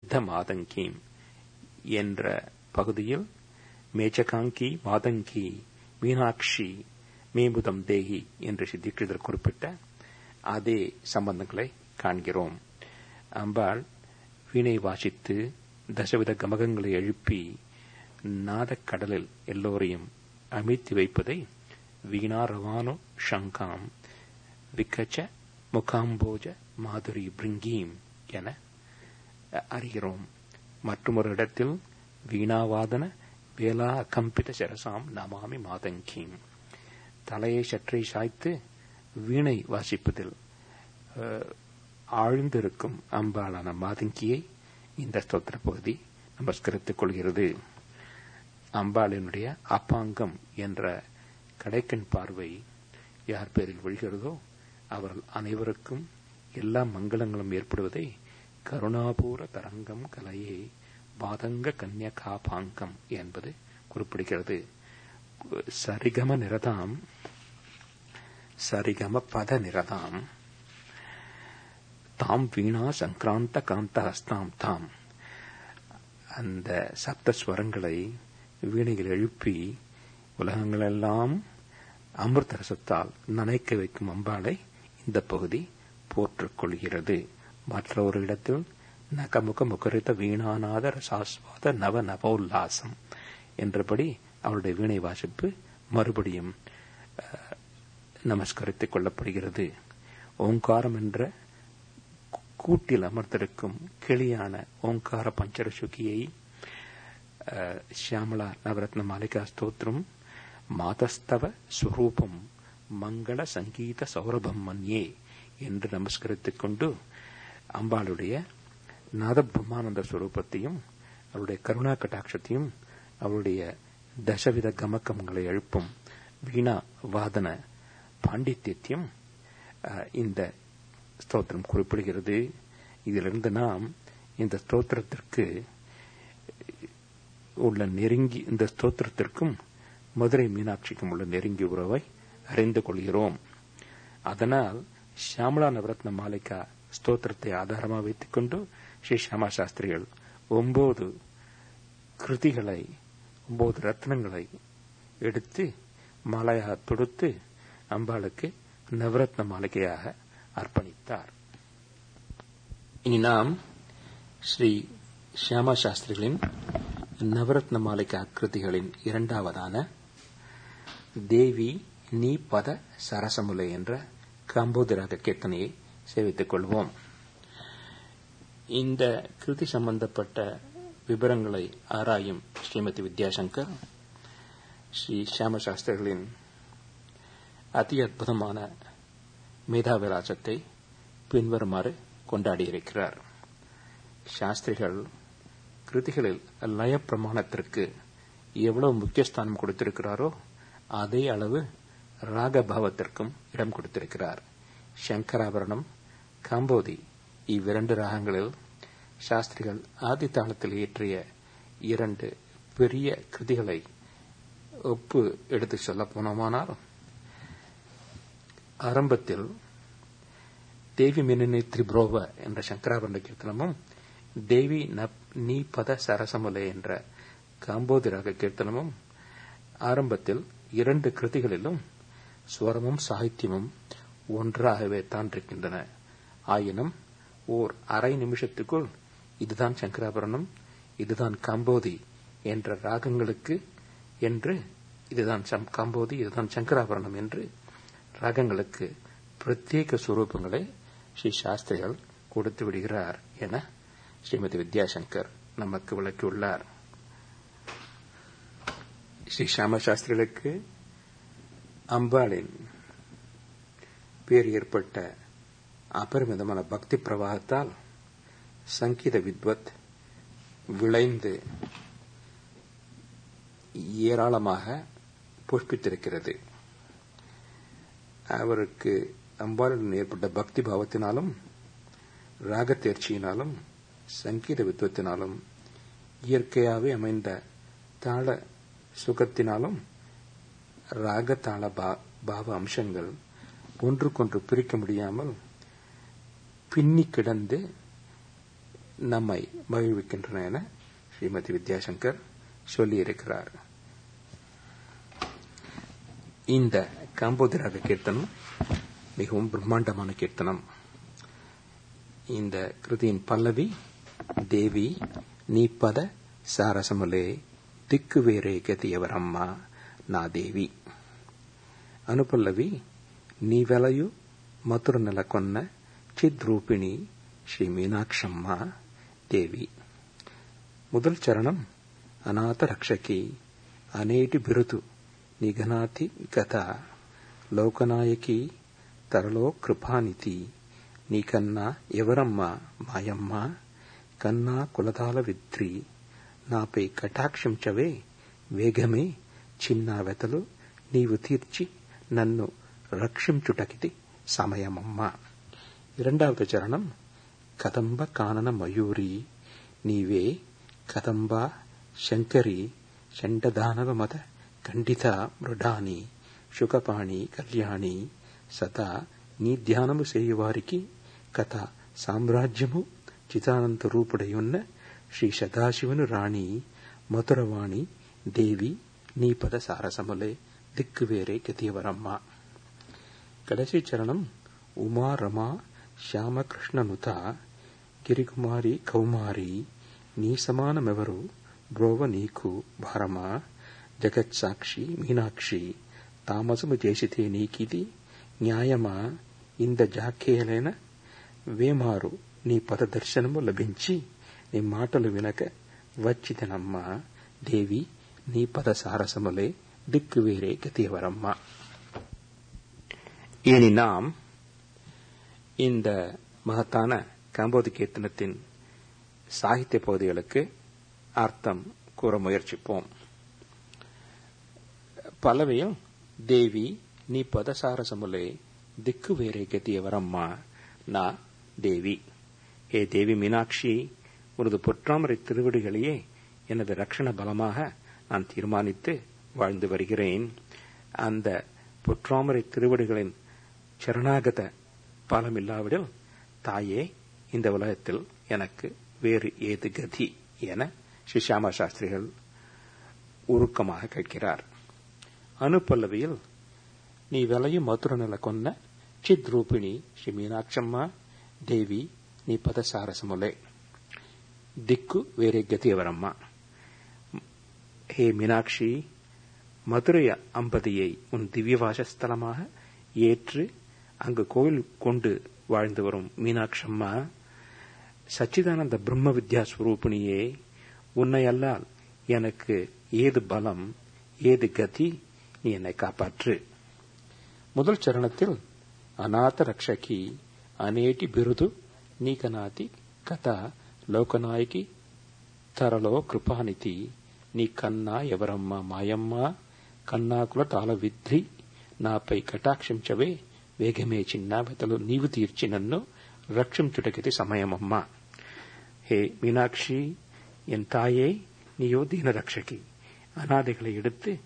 த மாதங்கீம் என்ற பகுதியில் மேச்சகாங்கி மாதங்கி மீனாட்சி மேம்புதம் தேகி என்று சித்தீட்சிதர் குறிப்பிட்ட அதே சம்பந்தங்களை காண்கிறோம் அம்பாள் வீணை வாசித்து தசவித கமகங்களை எழுப்பி நாதக்கடலில் எல்லோரையும் அமிழ்த்தி வைப்பதை வீணாரவானு ஷங்காம் விக்கச்ச முகாம்போஜ மாதுரி பிரிங்கீம் என அறிகிறோம் மற்றொரு இடத்தில் வீணாவாதன வேளா அகம்பித சரசாம் நமாமி மாதங்கீம் தலையை சற்றை சாய்த்து வீணை வாசிப்பதில் ஆழ்ந்திருக்கும் அம்பாளான மாதங்கியை இந்த ஸ்தோத்திர பகுதி நமஸ்கரித்துக் கொள்கிறது அம்பாளினுடைய அப்பாங்கம் என்ற கடைக்கண் பார்வை யார் பேரில் விழுகிறதோ அவர்கள் அனைவருக்கும் எல்லா மங்களங்களும் ஏற்படுவதை கருணாபூர தரங்கம் கலையே வாதங்க கன்யகாபாங்கம் என்பது குறிப்பிடுகிறது சரிகம நிரதாம் சரிகம பத நிரதாம் தாம் வீணா சங்கிராந்த காந்த ஹஸ்தாம் தாம் அந்த சப்த ஸ்வரங்களை வீணையில் எழுப்பி உலகங்களெல்லாம் அமிர்த ரசத்தால் நனைக்க வைக்கும் அம்பாளை இந்த பகுதி போற்றுக் கொள்கிறது மற்றொரு இடத்தில் நகமுக முகரித்த வீணாநாத ரசாஸ்வாத நவ நவோல்லாசம் என்றபடி அவருடைய வீணை வாசிப்பு மறுபடியும் நமஸ்கரித்துக் கொள்ளப்படுகிறது ஓங்காரம் என்ற கூட்டில் அமர்ந்திருக்கும் கிளியான ஓங்கார பஞ்சரசுகியை ஷியாமலா நவரத்ன மாலிகா ஸ்தோத்திரம் மாதஸ்தவ ஸ்வரூபம் மங்கள சங்கீத சௌரபம் மன்யே என்று நமஸ்கரித்துக் கொண்டு அம்பாளுடைய நாத பிரம்மானந்த ஸ்வரூபத்தையும் அவருடைய கருணா கட்டாட்சத்தையும் அவருடைய தசவித கமக்கங்களை எழுப்பும் வீணா வாதன பாண்டித்யத்தையும் இந்த ஸ்தோத்திரம் குறிப்பிடுகிறது இதிலிருந்து நாம் இந்த ஸ்தோத்திரத்திற்கு உள்ள நெருங்கி இந்த ஸ்தோத்திரத்திற்கும் மதுரை மீனாட்சிக்கும் உள்ள நெருங்கிய உறவை அறிந்து கொள்கிறோம் அதனால் ஷியாமலா நவரத்ன மாலிகா ஸ்தோத்திரத்தை ஆதாரமாக வைத்துக் கொண்டு ஸ்ரீ ஷியாமா சாஸ்திரிகள் ஒன்பது கிருதிகளை ஒன்பது ரத்னங்களை எடுத்து மாலையாக தொடுத்து அம்பாளுக்கு நவரத்ன மாளிகையாக அர்ப்பணித்தார் இனி நாம் ஸ்ரீ ஷியாமா சாஸ்திரிகளின் நவரத்ன மாளிகை கிருதிகளின் இரண்டாவதான தேவி நீ பத சரசமுலை என்ற காம்போதிராக கீர்த்தனையை சேவித்துக் கொள்வோம் இந்த கிருதி சம்பந்தப்பட்ட விவரங்களை ஆராயும் ஸ்ரீமதி வித்யாசங்கர் ஸ்ரீ ஷியாம சாஸ்திரிகளின் அதி அற்புதமான மேதாவிலாசத்தை பின்வருமாறு கொண்டாடியிருக்கிறார் சாஸ்திரிகள் கிருதிகளில் லய பிரமாணத்திற்கு எவ்வளவு முக்கியஸ்தானம் கொடுத்திருக்கிறாரோ அதே அளவு ராகபாவத்திற்கும் இடம் கொடுத்திருக்கிறார் சங்கராபரணம் காம்போதி இவ்விரண்டு ராகங்களில் சாஸ்திரிகள் ஆதி தாளத்தில் இயற்றிய இரண்டு பெரிய கிருதிகளை ஒப்பு எடுத்து சொல்ல போனோமானால் ஆரம்பத்தில் தேவி மினி திரிபுரோவ என்ற சங்கராபரண கீர்த்தனமும் தேவி நீ பத சரசமுலை என்ற காம்போதி ராக கீர்த்தனமும் ஆரம்பத்தில் இரண்டு கிருதிகளிலும் ஸ்வரமும் சாகித்யமும் ஒன்றாகவே தான் இருக்கின்றன ஆயினும் ஓர் அரை நிமிஷத்துக்குள் இதுதான் சங்கராபரணம் இதுதான் காம்போதி என்ற ராகங்களுக்கு என்று இதுதான் காம்போதி இதுதான் சங்கராபரணம் என்று ராகங்களுக்கு பிரத்யேக சுரூபங்களை ஸ்ரீ சாஸ்திரிகள் கொடுத்து விடுகிறார் என ஸ்ரீமதி வித்யாசங்கர் நமக்கு விளக்கியுள்ளார் ஸ்ரீ ஷாம சாஸ்திரிகளுக்கு அம்பாளின் பேர் ஏற்பட்ட அபரிமிதமான பக்தி பிரவாகத்தால் சங்கீத வித்வத் விளைந்து ஏராளமாக புஷ்பித்திருக்கிறது அவருக்கு அம்பாளுடன் ஏற்பட்ட பக்தி பாவத்தினாலும் ராகத்தேர்ச்சியினாலும் சங்கீத வித்வத்தினாலும் இயற்கையாகவே அமைந்த தாள சுகத்தினாலும் ராகதாள பாவ அம்சங்கள் ஒன்றுக்கொன்று பிரிக்க முடியாமல் பின்னி கிடந்து நம்மை மகிழ்விக்கின்றன என ஸ்ரீமதி வித்யாசங்கர் சொல்லியிருக்கிறார் இந்த காம்போதிராக கீர்த்தனம் மிகவும் பிரம்மாண்டமான கீர்த்தனம் இந்த கிருதியின் பல்லவி தேவி நீப்பத சாரசமுலே திக்கு வேறே గతియవరమ్మ నా దేవి అనుపల్లవి నీవెలయు మధుర నెలకొన్న చిద్రూపిణి శ్రీ మీనాక్షమ్మ దేవి முதல் சரணம் அநாத ரக்ஷகி அநேటి బిరుదు నిఘనాతి గత లోకనాయకి తరలో కృపానితి నీకన్నా ఎవరమ్మా మాయమ్మ కన్నా కులతాల విద్రి నాపై కటాక్షించవే వేగమే చిన్న వెతలు నీవు తీర్చి నన్ను రక్షించుటకిది సమయమమ్మ இரண்டாவது சரணம் கதம்ப காணன மயூரி நீவே కదంబ శంకరి షండదానవ మద ఖండిత మృడాని శుకపాణి కళ్యాణి సదా నీ ధ్యానము సేయువారికి కథ సామ్రాజ్యము చితానంత రూపుడయున్న శ్రీ సదాశివును రాణి మధురవాణి దేవి నీ పద సారసములే దిక్కు వేరే గతియవరమ్మ కడసి చరణం ఉమా రమా శ్యామకృష్ణనుత గిరికుమారి కౌమారి నీ సమానమెవరు బ్రోవ నీకు భారమా జగత్సాక్షి మీనాక్షి తామసము చేసితే నీకిది న్యాయమా ఇంద జాఖ్యేలైన వేమారు నీ పద దర్శనము లభించి నీ మాటలు వినక వచ్చితనమ్మా దేవి నీ పద సారసములే దిక్కు వేరే గతియవరమ్మ இனி நாம் இந்த மகத்தான காம்போதி கீர்த்தனத்தின் சாகித்ய பகுதிகளுக்கு அர்த்தம் கூற முயற்சிப்போம் பல்லவியும் தேவி நீ பதசாரசமுலே திக்கு வேறே கத்தியவரம்மா நா தேவி ஏ தேவி மீனாட்சி உனது பொற்றாமரை திருவிடுகளையே எனது ரட்சண பலமாக நான் தீர்மானித்து வாழ்ந்து வருகிறேன் அந்த பொற்றாமரை திருவடிகளின் சரணாகத பலமில்லாவிடில் தாயே இந்த உலகத்தில் எனக்கு வேறு ஏது கதி என ஸ்ரீ சியாமா சாஸ்திரிகள் உருக்கமாக கேட்கிறார் அனுப்பல்லவியில் நீ விலையும் மதுரநல கொன்ன சித் ரூபிணி ஸ்ரீ மீனாட்சம்மா தேவி நீ பதசாரசமுலை திக்கு வேறே கதியவரம்மா ஹே மீனாட்சி மதுரை அம்பதியை உன் திவ்யவாசஸ்தலமாக ஏற்று அங்கு கோயில் கொண்டு வாழ்ந்து வரும் மீனாட்சம்மா சச்சிதானந்த பிரம்ம வித்யா ஸ்வரூபிணியே உன்னை அல்லால் எனக்கு ஏது பலம் ஏது கதி நீ என்னை காப்பாற்று முதல் சரணத்தில் அநாத ரக்ஷகி அநேட்டி பிருது நீகநாதி கதா லோகநாயகி తరలో కృపానితి నీ కన్నా ఎవరమ్మా మాయమ్మా కన్నాకుల తాళ విద్రి నాపై కటాక్షించవే వేగమే చిన్న వెతలు నీవు తీర్చి నన్ను ரட்சிச்சுடகிது சமயமம்மா ஹே மீனாட்சி என் தாயே நீயோ தீன ரட்சகி அனாதைகளை எடுத்து